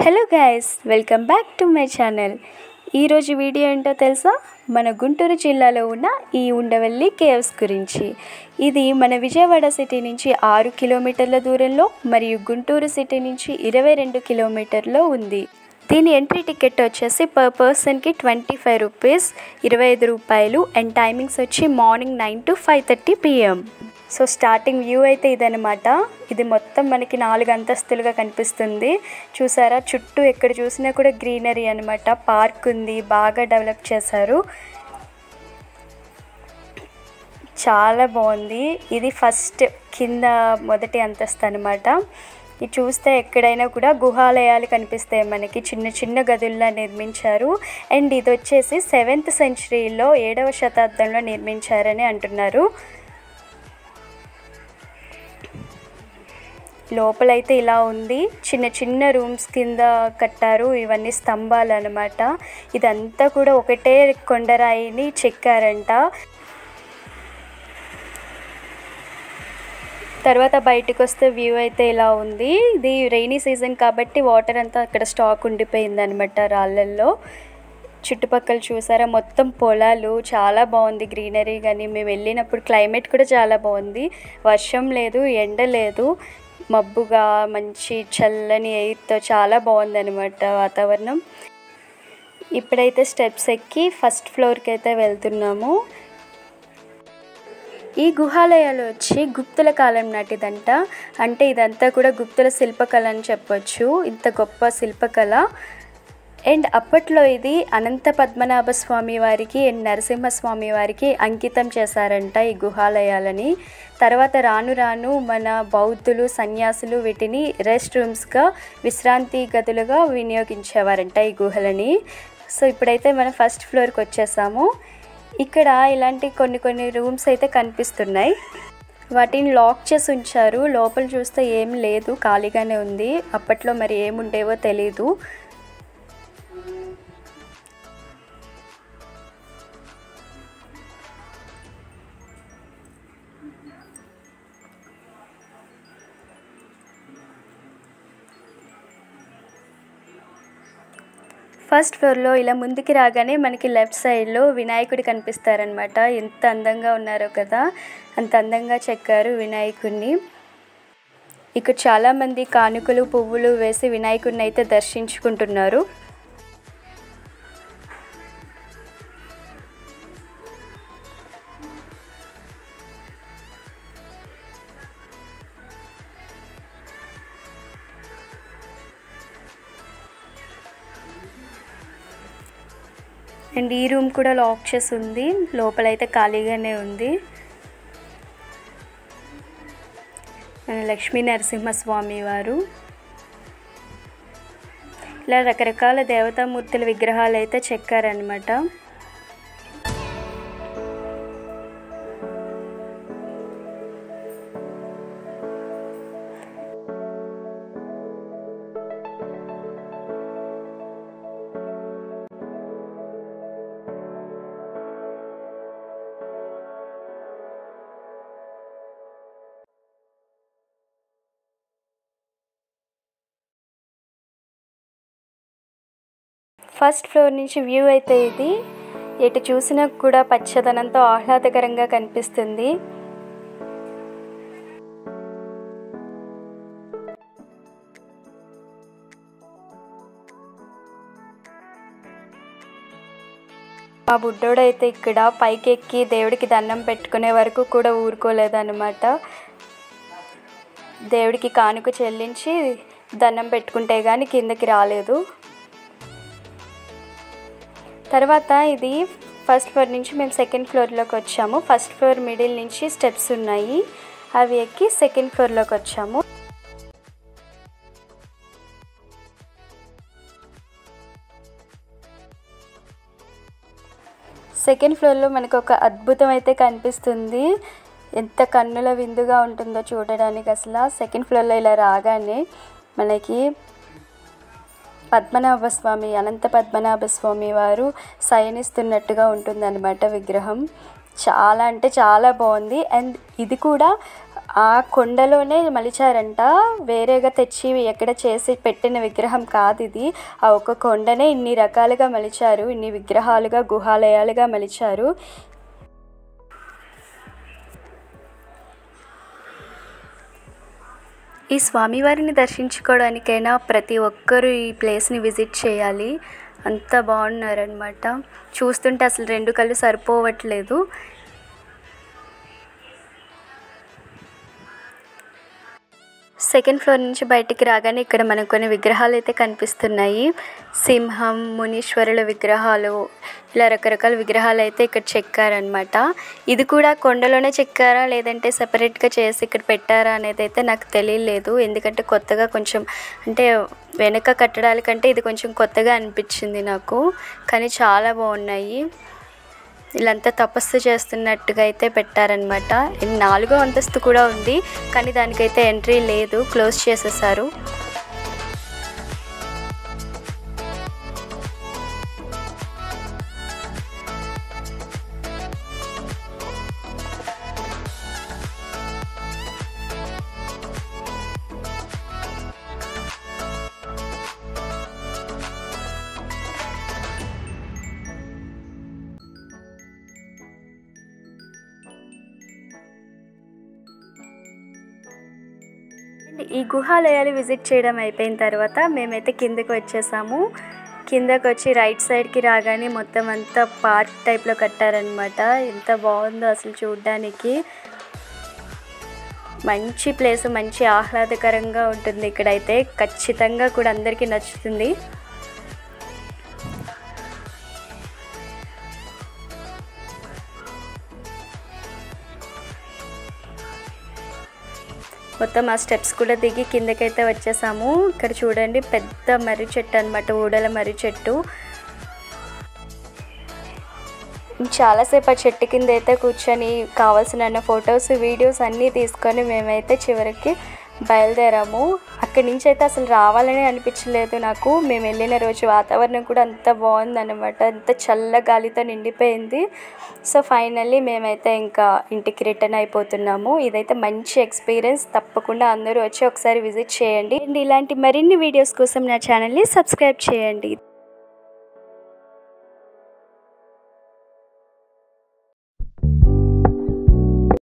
hello guys welcome back to my channel ఈరోజు video ఏంటో తెలుసా మన గుంటూరు జిల్లాలో ఉన్న ఈ ఉండవల్లి కేవ్స్ గురించి ఇది మన విజయవాడ సిటీ నుంచి ఆరు కిలోమీటర్ల దూరంలో మరియు గుంటూరు సిటీ నుంచి ఇరవై రెండు కిలోమీటర్లో ఉంది దీని ఎంట్రీ టికెట్ వచ్చేసి పర్ పర్సన్కి ట్వంటీ ఫైవ్ రూపీస్ ఇరవై ఐదు రూపాయలు అండ్ టైమింగ్స్ వచ్చి morning nine to five thirty PM so starting view అయితే ఇదనమాట ఇది మొత్తం మనకి నాలుగు అంతస్తులుగా కనిపిస్తుంది చూసారా చుట్టూ ఎక్కడ చూసినా కూడా గ్రీనరీ అనమాట పార్క్ ఉంది బాగా డెవలప్ చేశారు చాలా బాగుంది ఇది ఫస్ట్ కింద మొదటి అంతస్తు అనమాట ఇది చూస్తే ఎక్కడైనా కూడా గుహాలయాలు కనిపిస్తాయి మనకి చిన్న చిన్న గదుల్లా నిర్మించారు అండ్ ఇది వచ్చేసి సెవెంత్ సెంచరీలో ఏడవ శతాబ్దంలో నిర్మించారని అంటున్నారు లోపలైతే ఇలా ఉంది చిన్న చిన్న రూమ్స్ కింద కట్టారు ఇవన్నీ స్తంభాలు అనమాట ఇదంతా కూడా ఒకటే కొండరాయిని చెక్కారంట తర్వాత బయటకు వస్తే వ్యూ అయితే ఇలా ఉంది ఇది రైనీ సీజన్ కాబట్టి వాటర్ అంతా అక్కడ స్టాక్ ఉండిపోయింది అనమాట రాళ్ళల్లో చుట్టుపక్కల చూసారా మొత్తం పొలాలు చాలా బాగుంది గ్రీనరీ కానీ మేము వెళ్ళినప్పుడు క్లైమేట్ కూడా చాలా బాగుంది వర్షం లేదు ఎండ లేదు మబ్బుగా మంచి చల్లని ఎయిర్తో చాలా బాగుంది అనమాట వాతావరణం ఇప్పుడైతే స్టెప్స్ ఎక్కి ఫస్ట్ ఫ్లోర్కి అయితే వెళ్తున్నాము ఈ గుహాలయాలు వచ్చి గుప్తుల కాలం నాటిదంట అంటే ఇదంతా కూడా గుప్తుల శిల్పకళ అని చెప్పొచ్చు ఇంత గొప్ప శిల్పకళ అండ్ అప్పట్లో ఇది అనంత పద్మనాభ స్వామి వారికి అండ్ నరసింహస్వామి వారికి అంకితం చేశారంట ఈ గుహాలయాలని తర్వాత రాను రాను మన బౌద్ధులు సన్యాసులు వీటిని రెస్ట్ రూమ్స్గా విశ్రాంతి గదులుగా వినియోగించేవారంట ఈ గుహలని సో ఇప్పుడైతే మనం ఫస్ట్ ఫ్లోర్కి వచ్చేసాము ఇక్కడ ఇలాంటి కొన్ని కొన్ని రూమ్స్ అయితే కనిపిస్తున్నాయి వాటిని లాక్ చేసి ఉంచారు లోపల చూస్తే ఏం లేదు ఖాళీగానే ఉంది అప్పట్లో మరి ఏముండేవో తెలీదు ఫస్ట్ ఫ్లోర్లో ఇలా ముందుకి రాగానే మనకి లెఫ్ట్ సైడ్లో వినాయకుడు కనిపిస్తారనమాట ఎంత అందంగా ఉన్నారో కదా అంత అందంగా చెక్కారు వినాయకుడిని ఇక్కడ చాలామంది కానుకలు పువ్వులు వేసి వినాయకుడిని అయితే దర్శించుకుంటున్నారు అండ్ ఈ రూమ్ కూడా లాక్ చేసి ఉంది లోపలైతే ఖాళీగానే ఉంది మన లక్ష్మీ నరసింహస్వామి వారు ఇలా రకరకాల దేవతామూర్తుల విగ్రహాలు అయితే చెక్కారనమాట ఫస్ట్ ఫ్లోర్ నుంచి వ్యూ అయితే ఇది ఎటు చూసినా కూడా పచ్చదనంతో ఆహ్లాదకరంగా కనిపిస్తుంది మా బుడ్డోడైతే ఇక్కడ పైకి ఎక్కి దేవుడికి దండం పెట్టుకునే వరకు కూడా ఊరుకోలేదన్నమాట దేవుడికి కానుక చెల్లించి దండం పెట్టుకుంటే కానీ కిందకి రాలేదు తర్వాత ఇది ఫస్ట్ ఫ్లోర్ నుంచి మేము సెకండ్ ఫ్లోర్లోకి వచ్చాము ఫస్ట్ ఫ్లోర్ మిడిల్ నుంచి స్టెప్స్ ఉన్నాయి అవి ఎక్కి సెకండ్ ఫ్లోర్లోకి వచ్చాము సెకండ్ ఫ్లోర్లో మనకు ఒక అద్భుతం అయితే కనిపిస్తుంది ఎంత కన్నుల విందుగా ఉంటుందో చూడడానికి అసలు సెకండ్ ఫ్లోర్లో ఇలా రాగానే మనకి పద్మనాభ స్వామి అనంత పద్మనాభ స్వామి వారు శయనిస్తున్నట్టుగా ఉంటుందన్నమాట విగ్రహం చాలా అంటే చాలా బాగుంది అండ్ ఇది కూడా ఆ కొండలోనే మలిచారంట వేరేగా తెచ్చి ఎక్కడ చేసి పెట్టిన విగ్రహం కాదు ఇది ఆ ఒక కొండనే ఇన్ని రకాలుగా మలిచారు ఇన్ని విగ్రహాలుగా గుహాలయాలుగా మలిచారు ఈ స్వామివారిని దర్శించుకోవడానికైనా ప్రతి ఒక్కరూ ఈ ప్లేస్ని విజిట్ చేయాలి అంత బాగున్నారనమాట చూస్తుంటే అసలు రెండు కళ్ళు సరిపోవట్లేదు సెకండ్ ఫ్లోర్ నుంచి బయటికి రాగానే ఇక్కడ మనకు కొన్ని విగ్రహాలు అయితే కనిపిస్తున్నాయి సింహం మునీశ్వరుల విగ్రహాలు ఇలా రకరకాల విగ్రహాలు అయితే ఇక్కడ చెక్కారనమాట ఇది కూడా కొండలోనే చెక్కారా లేదంటే సపరేట్గా చేసి ఇక్కడ పెట్టారా అనేది అయితే నాకు తెలియలేదు ఎందుకంటే కొత్తగా కొంచెం అంటే వెనక కట్టడాల కంటే ఇది కొంచెం కొత్తగా అనిపించింది నాకు కానీ చాలా బాగున్నాయి వీళ్ళంతా తపస్సు చేస్తున్నట్టుగా అయితే పెట్టారనమాట నాలుగో అంతస్తు కూడా ఉంది కానీ దానికైతే ఎంట్రీ లేదు క్లోజ్ చేసేసారు ఈ గుహాలయాలు విజిట్ చేయడం అయిపోయిన తర్వాత మేమైతే కిందకి వచ్చేసాము కిందకి వచ్చి రైట్ సైడ్కి రాగానే మొత్తం అంతా పార్క్ టైప్లో కట్టారనమాట ఎంత బాగుందో అసలు చూడ్డానికి మంచి ప్లేస్ మంచి ఆహ్లాదకరంగా ఉంటుంది ఇక్కడైతే ఖచ్చితంగా కూడా అందరికీ నచ్చుతుంది మొత్తం ఆ స్టెప్స్ కూడా దిగి కిందకైతే వచ్చేసాము ఇక్కడ చూడండి పెద్ద మర్రి చెట్టు అనమాట ఊడల మర్రి చెట్టు చాలాసేపు ఆ చెట్టు కింద అయితే కూర్చొని కావాల్సిన ఫొటోస్ వీడియోస్ అన్నీ తీసుకొని మేమైతే చివరికి బయలుదేరాము అక్కడి నుంచి అయితే అసలు రావాలని అనిపించలేదు నాకు మేము వెళ్ళిన రోజు వాతావరణం కూడా అంత బాగుందన్నమాట అంత చల్ల గాలితో నిండిపోయింది సో ఫైనల్లీ మేమైతే ఇంకా ఇంటికి రిటర్న్ అయిపోతున్నాము ఇదైతే మంచి ఎక్స్పీరియన్స్ తప్పకుండా అందరూ వచ్చి ఒకసారి విజిట్ చేయండి అండ్ ఇలాంటి మరిన్ని వీడియోస్ కోసం నా ఛానల్ని సబ్స్క్రైబ్ చేయండి